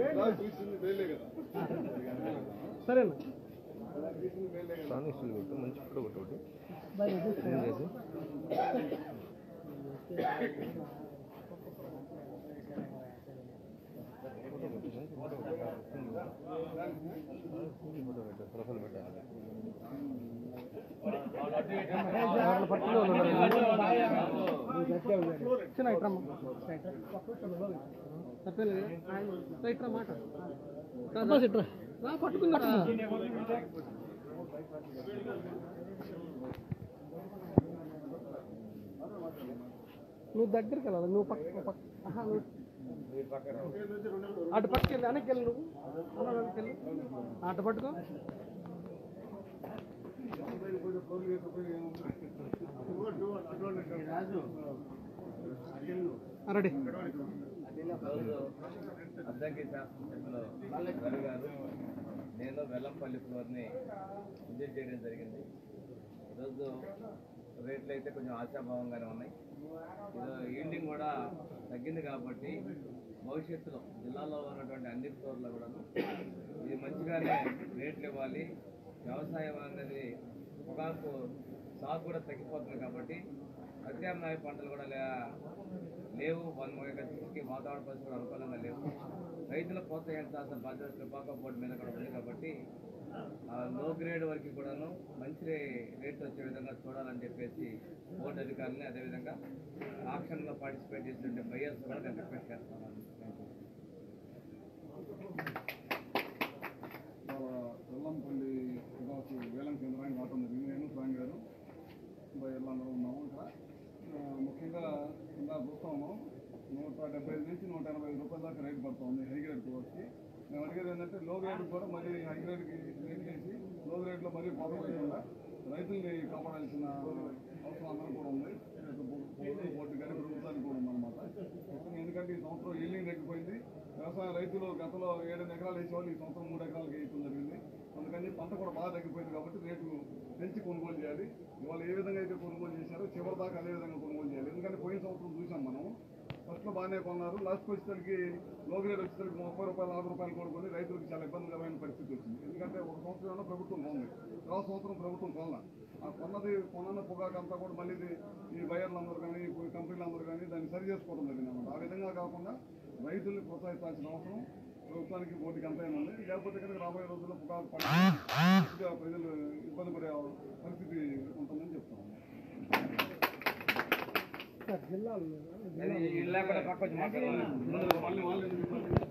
సరేనా సానిస్టులు కొట్టు మంచి ఫోటో కొట్టు ఒకటి బాయ్ జూమ్ చేసి ఫోటో కొట్టు మంచి ఫోటో కొట్టు ఫోటో పెట్టు ప్రొఫైల్ పెట్టాలి వాళ్ళ పట్టులో చిన్న ఇట్రమ్మ ఇట్రా మాట అబ్బాస్ ఇట్రా రా పట్టుకుందా నువ్వు దగ్గరికి వెళ్ళాలి నువ్వు పక్క పక్క ఆహా, నువ్వు అటు పక్కకి వెళ్ళి వెనక్కి వెళ్ళి నువ్వు అన్న వెనక్కి వెళ్ళి అటు పట్టుకో రెడీ అద్దంకి శాసనసభ్యులు రవి గారు నేను వెల్లంపల్లి ఫ్లోర్ని విజిట్ చేయడం జరిగింది ఈరోజు రేట్లు అయితే కొంచెం ఆశాభావంగానే ఉన్నాయి ఇది ఈల్డింగ్ కూడా తగ్గింది కాబట్టి భవిష్యత్తులో జిల్లాలో ఉన్నటువంటి అన్ని ఫ్లోర్లో కూడాను ఇది మంచిగానే రేట్లు ఇవ్వాలి వ్యవసాయం అనేది పొగాకు సాగు కూడా తగ్గిపోతుంది కాబట్టి ప్రత్యామ్నాయ పంటలు కూడా లే- లేవు మన యొక్క స్థితికి వాతావరణ పరిస్థితులు అనుకూలంగా లేవు రైతుల ప్రోత్సహించాల్సిన బాధ్యత కృపాక బోర్డు మీద కూడా ఉంది కాబట్టి ఆ లో గ్రేడ్ వరకు కూడాను మంచి రేట్లు వచ్చే విధంగా చూడాలని చెప్పేసి బోర్డు అధికారులని అదేవిధంగా ఆక్షన్లో పార్టిసిపేట్ చేసినటువంటి బయ్యర్స్ కూడా నేను రిక్వెస్ట్ చేస్తున్నాను థ్యాంక్ యూ వెల్లంపల్లి పొగాకు వేలం కేంద్రానికి రావడం జరిగింది నేను స్వామి గారు వీళ్ళందరూ ఉన్నాము ఇక్కడ ఆ, ముఖ్యంగా ఇలా చూస్తాము నూట డెబ్బై ఐదు నుంచి నూట ఎనభై ఐదు రూపాయల దాకా రేటు పడుతుంది హై గ్రేడ్ పొగాకు మేము అడిగేది ఏంటంటే లో గ్రేడ్ కూడా మరీ హై గ్రేడ్కి రేట్ చేసి లో గ్రేడ్లో మరీ పోకుండా రైతుల్ని కాపాడాల్సిన అవసరం అందరం కూడా ఉంది పొగాకు పోటీ కానీ ప్రభుత్వానికి కూడా ఉందన్నమాట ముఖ్యంగా ఎందుకంటే ఈ సంవత్సరం ఈల్డింగ్ తగ్గిపోయింది వ్యవసాయ రైతులు గతంలో ఏడెనిమిది ఎకరాలు వేసేవాళ్ళు ఈ సంవత్సరం మూడు ఎకరాలకి వేయటం జరిగింది అందుకని పంట కూడా బాగా తగ్గిపోయింది కాబట్టి రేటు పెంచి కొనుగోలు చేయాలి ఇవాళ ఏ విధంగా అయితే కొనుగోలు చేశారో చివరి దాకా అదే విధంగా కొనుగోలు చేయాలి ఎందుకంటే పోయిన సంవత్సరం చూసాం మనం ఫస్ట్లో బాగానే కొన్నారు లాస్ట్కి వచ్చేసరికి లో గ్రేడ్ వచ్చేసరికి ముప్పై రూపాయలు నలభై రూపాయలు కొనుక్కొని రైతులకు చాలా ఇబ్బందికరమైన పరిస్థితి వచ్చింది ఎందుకంటే ఒక సంవత్సరం ఏమో ప్రభుత్వం కొంది తర్వాత సంవత్సరం ప్రభుత్వం కొనలా ఆ కొన్నది కొన్న పొగాకు అంతా కూడా మళ్ళీ ఇది ఈ బయర్లు అందరూ కానీ ఈ కంపెనీలు అందరూ కానీ దాన్ని సరి చేసుకోవడం జరిగింది అన్నమాట ఆ విధంగా కాకుండా రైతుల్ని ప్రోత్సహించాల్సిన అవసరం ప్రభుత్వానికి పోటీకి అంతైనా ఉంది లేకపోతే కనుక రాబోయే రోజుల్లో పొగాకు పంట పూర్తిగా ప్రజలు ఇబ్బంది పడే పరిస్థితి ఉంటుందని చెప్తాను జిల్లాలు అది ఇళ్ళ కూడా పక్క వచ్చి మాట్లాడాలి మళ్ళీ వాళ్ళు